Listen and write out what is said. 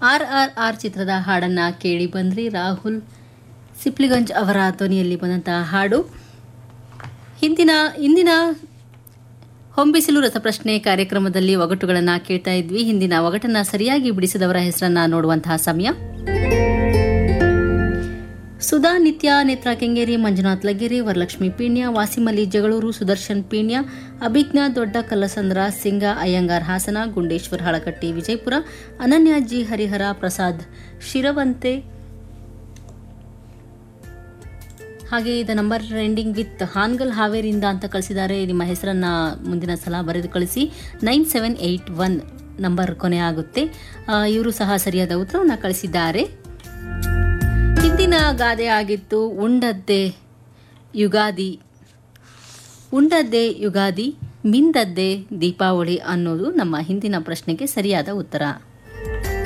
R R R ಚಿತ್ರದ ಹಾಡನ್ನು ಕೇಳಿ ಬಂದ್ರಿ ರಾಹುಲ್ ಸಿಪ್ಲಿಗಂಜ್ ಅವರ ಧ್ವನಿಯಲ್ಲಿ ಬಂದಂತಹ ಹಾಡು ಹಿಂದಿನ ಇಂದಿನ ಹೊಂಬಿಸಿಲು ರಸಪ್ರಶ್ನೆ ಕಾರ್ಯಕ್ರಮದಲ್ಲಿ ಒಗಟುಗಳನ್ನು ಕೇಳ್ತಾ ಇದ್ವಿ ಹಿಂದಿನ ಒಗಟನ್ನ ಸರಿಯಾಗಿ ಬಿಡಿಸಿದವರ ಹೆಸರನ್ನ ನೋಡುವಂತಹ ಸಮಯ ಸುಧಾ ನಿತ್ಯ ನೇತ್ರ ಕೆಂಗೇರಿ ಮಂಜುನಾಥ್ ಲಗೇರಿ ವರಲಕ್ಷ್ಮಿ ಪೀಣ್ಯ ವಾಸಿಮಲಿ ಜಗಳೂರು ಸುದರ್ಶನ್ ಪೀಣ್ಯ ಅಭಿಜ್ಞ ದೊಡ್ಡ ಕಲ್ಲಸಂದ್ರ ಸಿಂಗ ಅಯ್ಯಂಗಾರ್ ಹಾಸನ ಗುಂಡೇಶ್ವರ್ ಹಳಕಟ್ಟಿ ವಿಜಯಪುರ ಅನನ್ಯ ಜಿ ಹರಿಹರ ಪ್ರಸಾದ್ ಶಿರವಂತೆ ಹಾಗೆ ಇದು ನಂಬರ್ ಎಂಡಿಂಗ್ ವಿತ್ ಹಾನ್ಗಲ್ ಹಾವೇರಿಯಿಂದ ಅಂತ ಕಳಿಸಿದ್ದಾರೆ ನಿಮ್ಮ ಹೆಸರನ್ನ ಮುಂದಿನ ಸಲ ಬರೆದು ಕಳಿಸಿ nine seven eight one number ಕೊನೆ ಆಗುತ್ತೆ ಇವರು ಸಹ ಸರಿಯಾದ ಉತ್ತರವನ್ನು ಕಳಿಸಿದ್ದಾರೆ ಹಿಂದಿನ ಗಾದೆ ಆಗಿತ್ತು ಉಂಡದ್ದೇ ಯುಗಾದಿ ಉಂಡದ್ದೇ ಯುಗಾದಿ ಮಿಂದದ್ದೇ ದೀಪಾವಳಿ ಅನ್ನೋದು ನಮ್ಮ ಹಿಂದಿನ ಪ್ರಶ್ನೆಗೆ ಸರಿಯಾದ ಉತ್ತರ